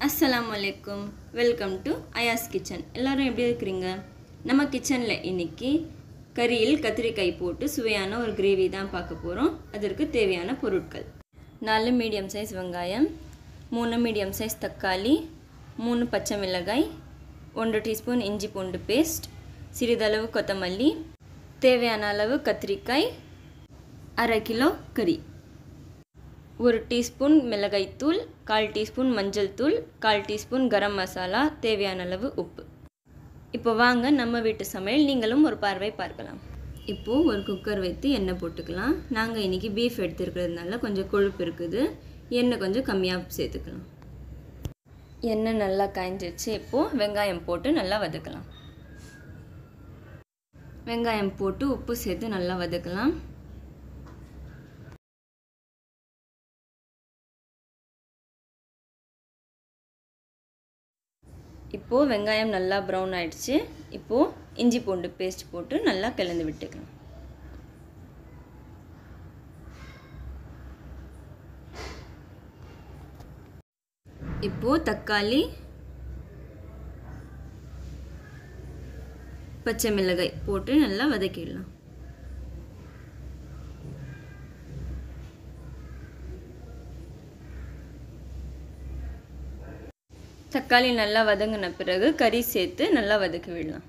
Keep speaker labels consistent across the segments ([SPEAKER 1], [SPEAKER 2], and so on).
[SPEAKER 1] அஸ்ஸலாமு அலைக்கும் welcome to அயாஸ் kitchen எல்லாரும் எப்படி இருக்கிறீங்க நம்ம கிச்சனில் இன்னைக்கு கறியில் கத்திரிக்காய் போட்டு சுவையான ஒரு கிரேவி தான் பார்க்க போகிறோம் அதற்கு தேவையான பொருட்கள் நாலு மீடியம் சைஸ் வெங்காயம் மூணு மீடியம் சைஸ் தக்காளி மூணு பச்சை மிளகாய் ஒன்றரை டீஸ்பூன் இஞ்சி பூண்டு பேஸ்ட் சிறிதளவு கொத்தமல்லி தேவையான அளவு கத்திரிக்காய் அரை கிலோ கறி ஒரு டீஸ்பூன் மிளகாய்த்தூள் கால் டீஸ்பூன் மஞ்சள் தூள் கால் டீஸ்பூன் கரம் மசாலா தேவையான அளவு உப்பு இப்போ வாங்க நம்ம வீட்டு சமையல் நீங்களும் ஒரு பார்வை பார்க்கலாம் இப்போது ஒரு குக்கர் வைத்து எண்ணெய் போட்டுக்கலாம் நாங்கள் இன்றைக்கி பீஃப் எடுத்துருக்கிறதுனால கொஞ்சம் கொழுப்பு இருக்குது எண்ணெய் கொஞ்சம் கம்மியாக சேர்த்துக்கலாம் எண்ணெய் நல்லா காய்ஞ்சிருச்சு இப்போது வெங்காயம் போட்டு நல்லா வதக்கலாம் வெங்காயம் போட்டு உப்பு சேர்த்து நல்லா வதக்கலாம் இப்போது வெங்காயம் நல்லா ப்ரௌன் ஆயிடுச்சு இப்போது இஞ்சி பூண்டு பேஸ்ட் போட்டு நல்லா கலந்து விட்டுக்கலாம் இப்போது தக்காளி பச்சை மிளகாய் போட்டு நல்லா வதக்கிடலாம் தக்காளி நல்லா வதங்கின பிறகு கறி சேர்த்து நல்லா வதக்கி விடலாம்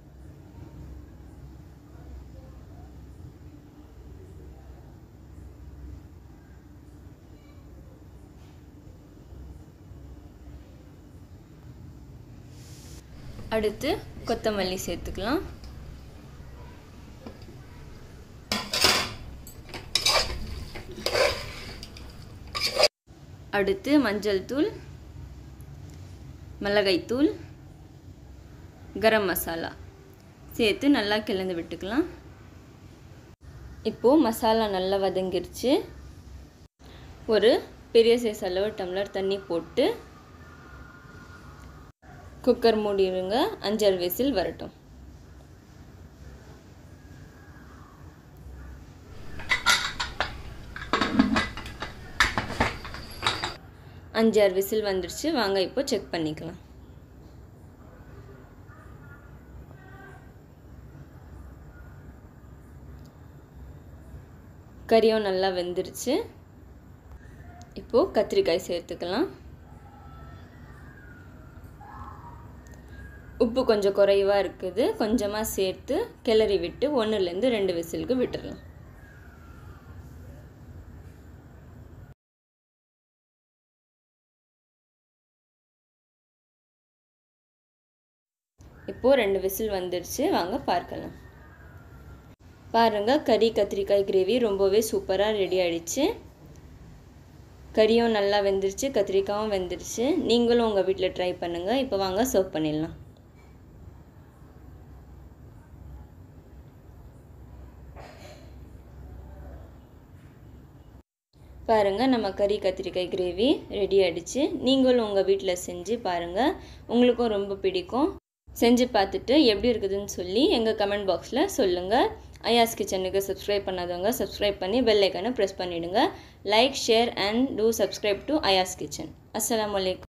[SPEAKER 1] அடுத்து கொத்தமல்லி சேர்த்துக்கலாம் அடுத்து மஞ்சள் தூள் மிளகாய்த்தூள் கரம் மசாலா சேர்த்து நல்லா கிளந்து விட்டுக்கலாம் இப்போது மசாலா நல்லா வதங்கிருச்சு ஒரு பெரிய சைஸ் அளவு டம்ளர் தண்ணி போட்டு குக்கர் மூடிடுங்க அஞ்சாறு விசில் வரட்டும் அஞ்சாறு விசில் வந்துடுச்சு வாங்க இப்போ செக் பண்ணிக்கலாம் கறியும் நல்லா வெந்துருச்சு இப்போது கத்திரிக்காய் சேர்த்துக்கலாம் உப்பு கொஞ்சம் குறைவாக இருக்குது கொஞ்சமாக சேர்த்து கிளறி விட்டு ஒன்றுலேருந்து ரெண்டு விசிலுக்கு விட்டுடலாம் இப்போது ரெண்டு விசில் வந்துடுச்சு வாங்க பார்க்கலாம் பாருங்கள் கறி கத்திரிக்காய் கிரேவி ரொம்பவே சூப்பராக ரெடி ஆகிடுச்சு கறியும் நல்லா வெந்துருச்சு கத்திரிக்காயும் வெந்துருச்சு நீங்களும் உங்கள் வீட்டில் ட்ரை பண்ணுங்கள் இப்போ வாங்க சர்வ் பண்ணிடலாம் பாருங்கள் நம்ம கறி கத்திரிக்காய் கிரேவி ரெடி ஆகிடுச்சு நீங்களும் உங்கள் வீட்டில் செஞ்சு பாருங்கள் உங்களுக்கும் ரொம்ப பிடிக்கும் செஞ்சு பார்த்துட்டு எப்படி இருக்குதுன்னு சொல்லி எங்கள் கமெண்ட் பாக்ஸில் சொல்லுங்கள் ஐயாஸ் கிச்சனுக்கு சப்ஸ்கிரைப் பண்ணாதவங்க சப்ஸ்கிரைப் பண்ணி பெல் ஐக்கனை ப்ரெஸ் பண்ணிவிடுங்க like share and do subscribe to Ayya's kitchen அஸ்லாம் வலைக்கம்